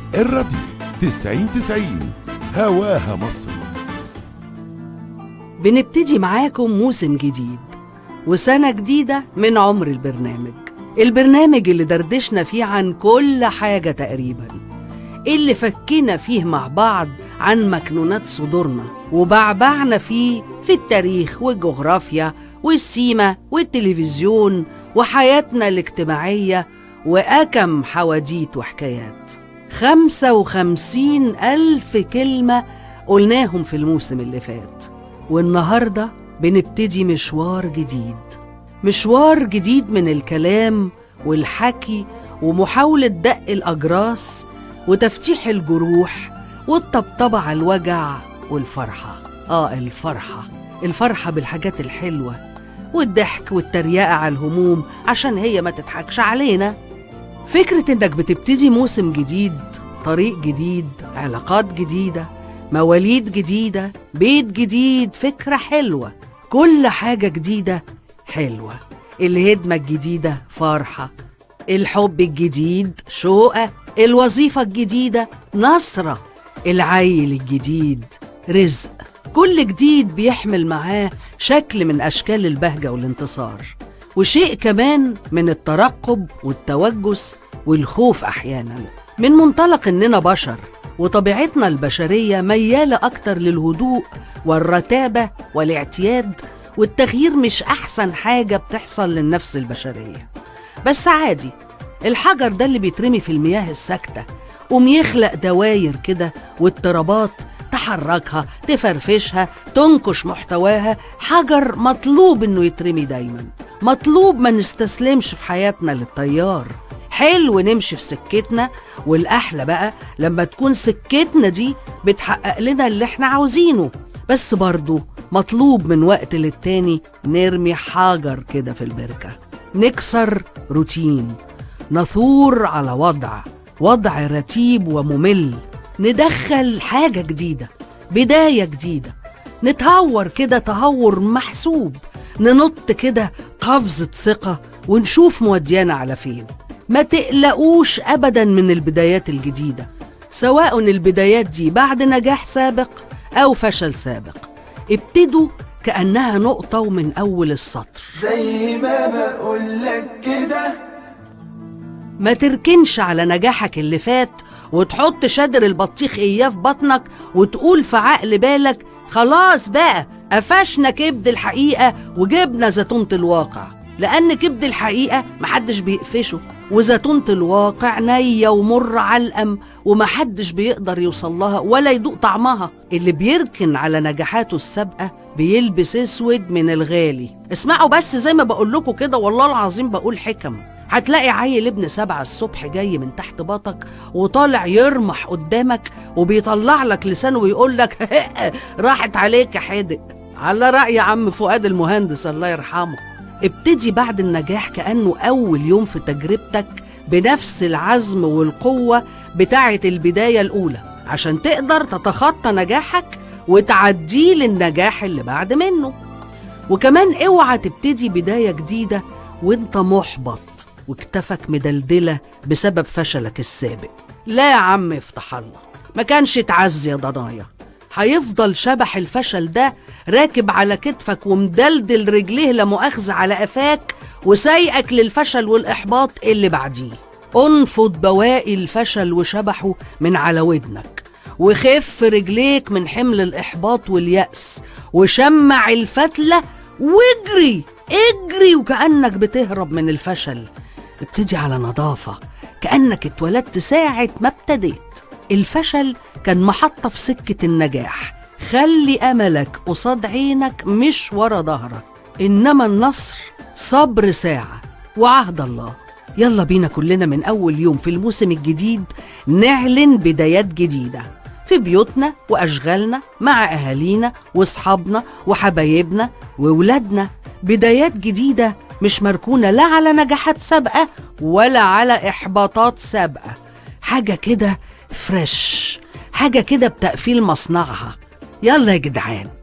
الراديو تسعين تسعين هواها مصر بنبتدي معاكم موسم جديد وسنة جديدة من عمر البرنامج البرنامج اللي دردشنا فيه عن كل حاجة تقريبا اللي فكنا فيه مع بعض عن مكنونات صدورنا وبعبعنا فيه في التاريخ والجغرافيا والسيما والتلفزيون وحياتنا الاجتماعية وأكم حواديت وحكايات خمسة وخمسين ألف كلمة قلناهم في الموسم اللي فات والنهاردة بنبتدي مشوار جديد مشوار جديد من الكلام والحكي ومحاولة دق الأجراس وتفتيح الجروح والطبطبة على الوجع والفرحة آه الفرحة الفرحة بالحاجات الحلوة والضحك والتريقة على الهموم عشان هي ما تضحكش علينا فكرة إنك بتبتدي موسم جديد طريق جديد علاقات جديدة مواليد جديدة بيت جديد فكرة حلوة كل حاجة جديدة حلوة الهدمة الجديدة فرحة الحب الجديد شوقة الوظيفة الجديدة نصرة العيل الجديد رزق كل جديد بيحمل معاه شكل من أشكال البهجة والانتصار وشيء كمان من الترقب والتوجس والخوف أحيانا من منطلق إننا بشر وطبيعتنا البشرية ميالة أكتر للهدوء والرتابة والاعتياد والتغيير مش أحسن حاجة بتحصل للنفس البشرية بس عادي الحجر ده اللي بيترمي في المياه الساكتة قوم يخلق دواير كده واضطرابات تحركها تفرفشها تنكش محتواها حجر مطلوب انه يترمي دايما مطلوب ما نستسلمش في حياتنا للتيار حلو نمشي في سكتنا والأحلى بقى لما تكون سكتنا دي بتحقق لنا اللي احنا عاوزينه بس برضو مطلوب من وقت للتاني نرمي حجر كده في البركة نكسر روتين نثور على وضع وضع رتيب وممل ندخل حاجة جديدة بداية جديدة نتهور كده تهور محسوب ننط كده قفزة ثقة ونشوف موديانا على فين ما تقلقوش أبدا من البدايات الجديدة سواء البدايات دي بعد نجاح سابق أو فشل سابق ابتدوا كأنها نقطة ومن أول السطر زي ما بقولك كده ما تركنش على نجاحك اللي فات وتحط شادر البطيخ إياه في بطنك وتقول في عقل بالك خلاص بقى قفشنا كبد الحقيقة وجبنا زيتونة الواقع لأن كبد الحقيقة محدش بيقفشه وزيتونة الواقع نية ومر علقم ومحدش بيقدر يوصل لها ولا يدوق طعمها اللي بيركن على نجاحاته السابقة بيلبس اسود من الغالي اسمعوا بس زي ما بقول لكم كده والله العظيم بقول حكم هتلاقي عيل ابن سبعة الصبح جاي من تحت باطك وطالع يرمح قدامك وبيطلع لك لسانه ويقول لك راحت عليك يا حادق على رأي عم فؤاد المهندس الله يرحمه ابتدي بعد النجاح كأنه أول يوم في تجربتك بنفس العزم والقوة بتاعة البداية الأولى عشان تقدر تتخطى نجاحك وتعديه للنجاح اللي بعد منه وكمان اوعى تبتدي بداية جديدة وانت محبط وكتفك مدلدلة بسبب فشلك السابق لا يا عم افتح الله ما كانش تعزي يا ضنايا هيفضل شبح الفشل ده راكب على كتفك ومدلدل رجليه لمؤاخذة على قفاك وسايقك للفشل والإحباط اللي بعديه انفض بواقي الفشل وشبحه من على ودنك وخف رجليك من حمل الإحباط واليأس وشمع الفتلة واجري اجري وكأنك بتهرب من الفشل ابتدي على نظافة كأنك اتولدت ساعة ما ابتديت الفشل كان محطة في سكة النجاح خلي أملك قصاد عينك مش ورا ظهرك إنما النصر صبر ساعة وعهد الله يلا بينا كلنا من أول يوم في الموسم الجديد نعلن بدايات جديدة في بيوتنا وأشغالنا مع أهالينا وأصحابنا وحبايبنا وولادنا بدايات جديدة مش مركونة لا على نجاحات سابقة ولا على إحباطات سابقة حاجة كده فريش حاجة كده بتقفيل مصنعها يلا يا جدعان